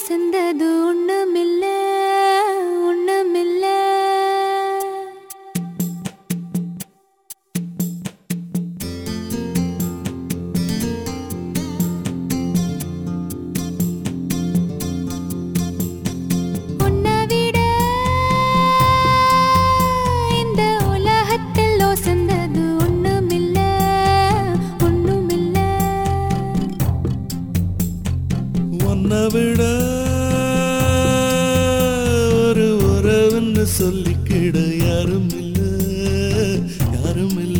ஒசந்தது ஒண்ணுமில்ல ஒண்ணுமில்ல உன்னை விட இந்த உலகத்தில் ஒசந்தது ஒண்ணுமில்ல ஒண்ணுமில்ல உன்னை விட ஒரு உறவுன்னு சொல்லிக்கிட யாரும் இல்ல யாரும் இல்ல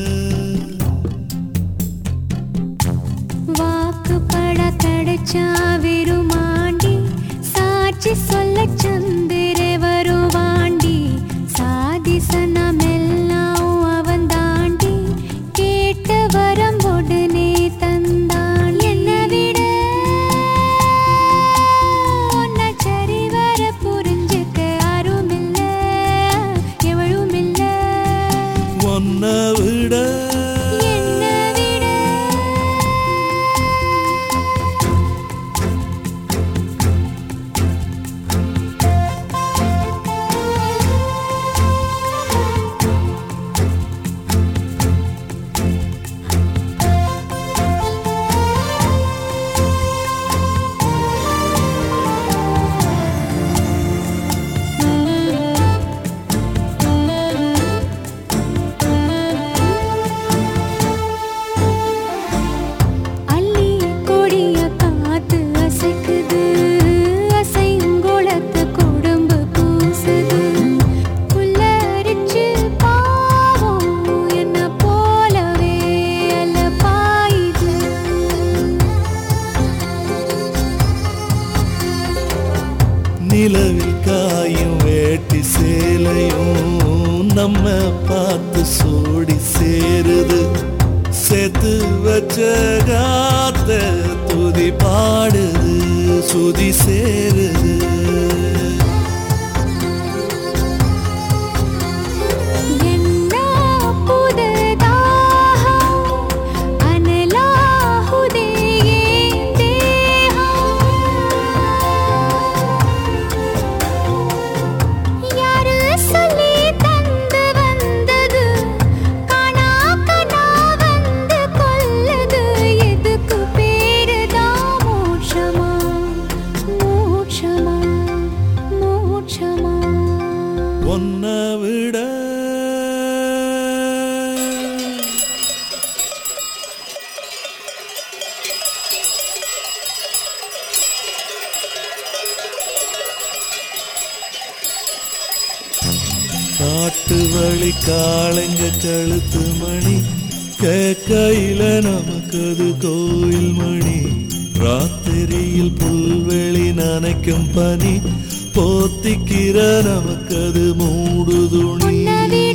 வாக்குப்பட கிடைச்சா வெறுமாண்டி சாட்சி சொல்ல சந்திர வருவாண்டி சாதி சனமெல்லாம் அவன் தாண்டி கேட்ட வரம் உடனே தந்தான் என்னை விட உன்னை சரிவர புரிஞ்சுக்க யாரும் இல்ல எவளும் இல்ல உன்னை விட என்னை விட அள்ளி கொடிய காத்து அசைக்குது அசைங்குளத்து குடும்பு பூசுது புல்லரிச்சு பாவம் என்ன போலவே அல்ல பாயுது நிலவில் காயும் வேட்டி சேலையும் நம்ம பார்த்து சோடி சேருது சேர்த்து வச்ச காத்த துதி பாடுது சுதி சேருது என்ன புதுதாகம் அனலாகுதே என் தேகம். யாரு சொல்லி தந்து வந்தது காணா கனா வந்து கொல்லுது எதுக்கு பேருதான் மோட்சமா மோட்சமா மோட்சமா உன்னை விட காட்டு வழி காளைங்க கழுத்து மணி கேக்கையில நமக்கு அது கோயில் மணி ராத்திரியில் புல்வெளி நனைக்கும் பனி போத்திக்கிற நமக்கு அது மூடு துணி உன்னை விட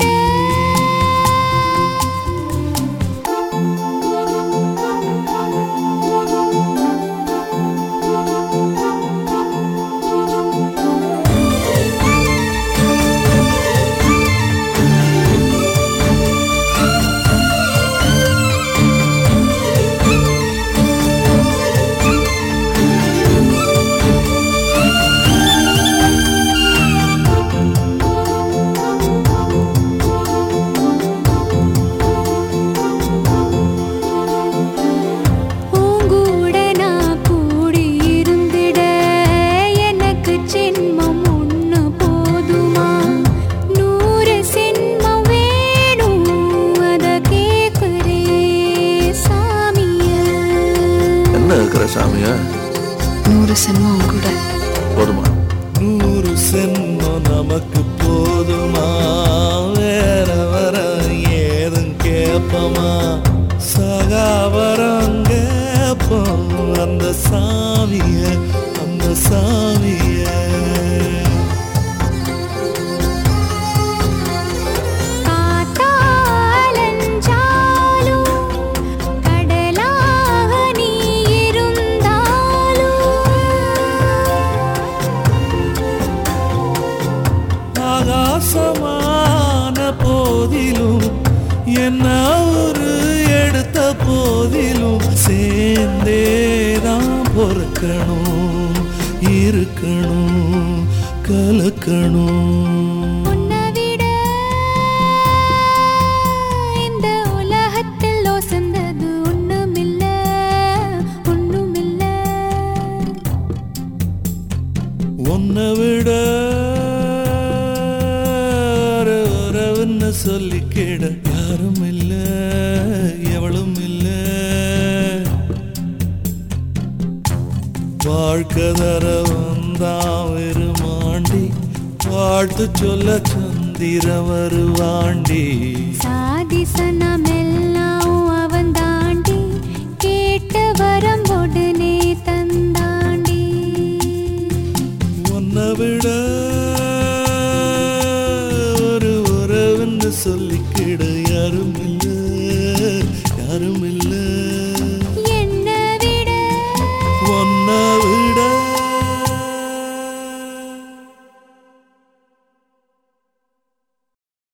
உங்கூட நான் கூடி இருந்திட எனக்கு ஜென்மம் ஒண்ணு போதுமா நூறு ஜென்மம் வேணும் அத கேக்குறே சாமிய என்ன இருக்கிற சாமியா நூறு சென்மம் கூட போதுமா நூறு சென்மம் நமக்கு போதுமா வேற வர ஏதும் கேப்பமா சகாவரம் கேப்போம் அந்த சாமிய அந்த சாமிய காத்தாலஞ்சாலும் கடலாக நீ இருந்தாலும் ஆகாசமான போதிலும் என்ன ஒரு எடுத்த போதிலும் சேர்ந்தேதான் பொறுக்கணும் இருக்கணும் கலக்கணும் உன்னை விட இந்த உலகத்தில் ஒசந்தது ஒண்ணுமில்ல ஒண்ணுமில்ல உன்னை விட ஒரு உறவுன்னு சொல்லிக்கிட யாரும் இல்ல எவளும் இல்ல வாழ்க்கை தர வந்தான் வெறுமாண்டி வாழ்த்து சொல்ல சந்திர வருவாண்டி சாதி சனம் எல்லாம் அவன் தாண்டி கேட்டு வரம் உடனே தந்தாண்டி உன்னை விட ஒரு உறவுன்னு சொல்லிக்கிட யாரும் இல்ல யாரும் இல்ல என்னை விட உன்னை விட